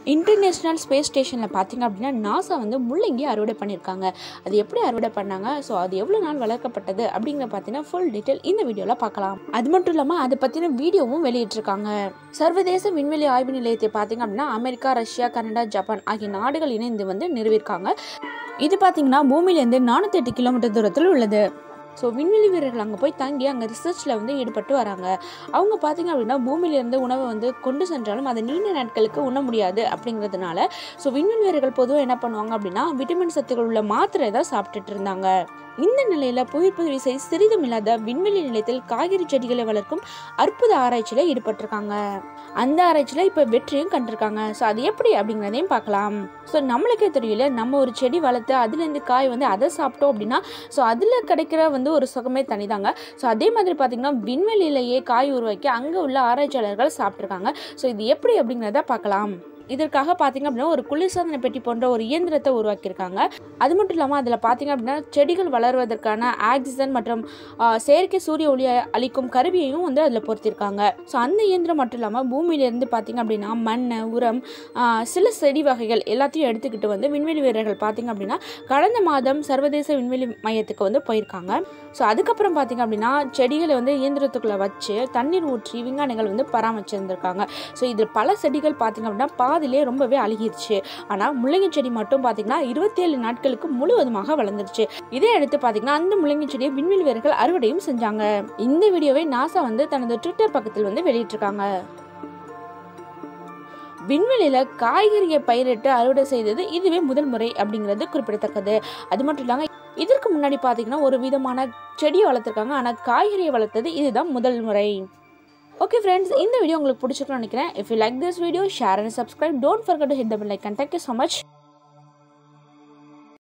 international space ஸ்டேஷனில் பார்த்தீங்க அப்படின்னா நாசா வந்து முள்ளங்கி அறுவடை பண்ணியிருக்காங்க அது எப்படி அறுவடை பண்ணாங்க ஸோ அது எவ்வளோ நாள் வளர்க்கப்பட்டது அப்படிங்கிற பார்த்தீங்கன்னா ஃபுல் டீட்டெயில் இந்த வீடியோவில் பார்க்கலாம் அது மட்டும் இல்லாமல் அதை பற்றின வீடியோவும் வெளியிட்டிருக்காங்க சர்வதேச விண்வெளி ஆய்வு நிலையத்தை பார்த்தீங்க அப்படின்னா அமெரிக்கா ரஷ்யா கனடா ஜப்பான் ஆகிய நாடுகள் இணைந்து வந்து நிறுவியிருக்காங்க இது பார்த்தீங்கன்னா பூமியிலேருந்து நானூற்றி எட்டு கிலோமீட்டர் தூரத்தில் உள்ளது ஸோ விண்வெளி வீரர்கள் அங்கே போய் தங்கி அங்கே ரிசர்ச்சில் வந்து ஈடுபட்டு வராங்க அவங்க பார்த்தீங்க அப்படின்னா பூமியிலேருந்து உணவை வந்து கொண்டு சென்றாலும் அதை நீண்ட நாட்களுக்கு உண்ண முடியாது அப்படிங்கிறதுனால ஸோ விண்வெளி வீரர்கள் பொதுவாக என்ன பண்ணுவாங்க அப்படின்னா விட்டமின் சத்துக்கள் உள்ள மாத்திரை தான் சாப்பிட்டுட்டு இருந்தாங்க இந்த நிலையில் புவிப்பு விசை சிறிதும் இல்லாத விண்வெளி நிலையத்தில் காய்கறி செடிகளை வளர்க்கும் அற்புத ஆராய்ச்சியில் ஈடுபட்டிருக்காங்க அந்த ஆராய்ச்சியில் இப்போ வெற்றியும் கண்டிருக்காங்க ஸோ அது எப்படி அப்படிங்கிறதையும் பார்க்கலாம் ஸோ நம்மளுக்கே தெரியல நம்ம ஒரு செடி வளர்த்து அதுலேருந்து காய் வந்து அதை சாப்பிட்டோம் அப்படின்னா ஸோ அதில் கிடைக்கிற வந்து ஒரு சுகமே தனிதாங்க ஸோ அதே மாதிரி பார்த்தீங்கன்னா விண்வெளியிலேயே காய் உருவாக்கி அங்கே உள்ள ஆராய்ச்சியாளர்கள் சாப்பிட்ருக்காங்க ஸோ இது எப்படி அப்படிங்கிறத பார்க்கலாம் இதற்காக பார்த்தீங்க அப்படின்னா ஒரு குளிர்சாதன பெட்டி போன்ற ஒரு இயந்திரத்தை உருவாக்கியிருக்காங்க அது மட்டும் இல்லாமல் அதில் பார்த்தீங்க அப்படின்னா செடிகள் வளர்வதற்கான ஆக்சிஜன் மற்றும் ஆ, செயற்கை சூரிய ஒளி அளிக்கும் கருவியையும் வந்து அதில் பொருத்திருக்காங்க ஸோ அந்த இயந்திரம் மட்டும் இல்லாமல் பூமியிலேருந்து பார்த்தீங்க அப்படின்னா மண் உரம் ஆ, சில செடி வகைகள் எல்லாத்தையும் எடுத்துக்கிட்டு வந்து விண்வெளி வீரர்கள் பார்த்தீங்க அப்படின்னா கடந்த மாதம் சர்வதேச விண்வெளி மையத்துக்கு வந்து போயிருக்காங்க ஸோ அதுக்கப்புறம் பார்த்தீங்க அப்படின்னா செடிகளை வந்து இயந்திரத்துக்குள்ளே வச்சு தண்ணீர் ஊற்றி விஞ்ஞானிகள் வந்து பராமரிச்சிருந்திருக்காங்க ஸோ இதில் பல செடிகள் பார்த்தீங்க அப்படின்னா பாதிலே ரொம்பவே அழுகிருச்சு ஆனால் முள்ளங்கி செடி மட்டும் பார்த்தீங்கன்னா இருபத்தேழு நாட்களுக்கு முழுவதுமாக வளர்ந்துருச்சு இதே அடுத்து பார்த்தீங்கன்னா அந்த முள்ளங்கி செடியை விண்வெளி வீரர்கள் அறுவடையும் செஞ்சாங்க இந்த வீடியோவை நாசா வந்து தனது ட்விட்டர் பக்கத்தில் வந்து வெளியிட்டிருக்காங்க விண்வெளியில் காய்கறியை பயிரிட்டு அறுவடை செய்தது இதுவே முதல் முறை அப்படிங்கிறது குறிப்பிடத்தக்கது அது மட்டும் இல்லாமல் இதற்கு முன்னாடி பார்த்தீங்கன்னா ஒரு விதமான செடியை வளர்த்துருக்காங்க ஆனால் காய்கறியை வளர்த்தது இதுதான் முதல் முறை ஓகே ஃப்ரெண்ட்ஸ் இந்த வீடியோ உங்களுக்கு பிடிச்சிருக்கும்னு நினைக்கிறேன் if you like this video share and subscribe don't forget to hit the bell icon thank you so much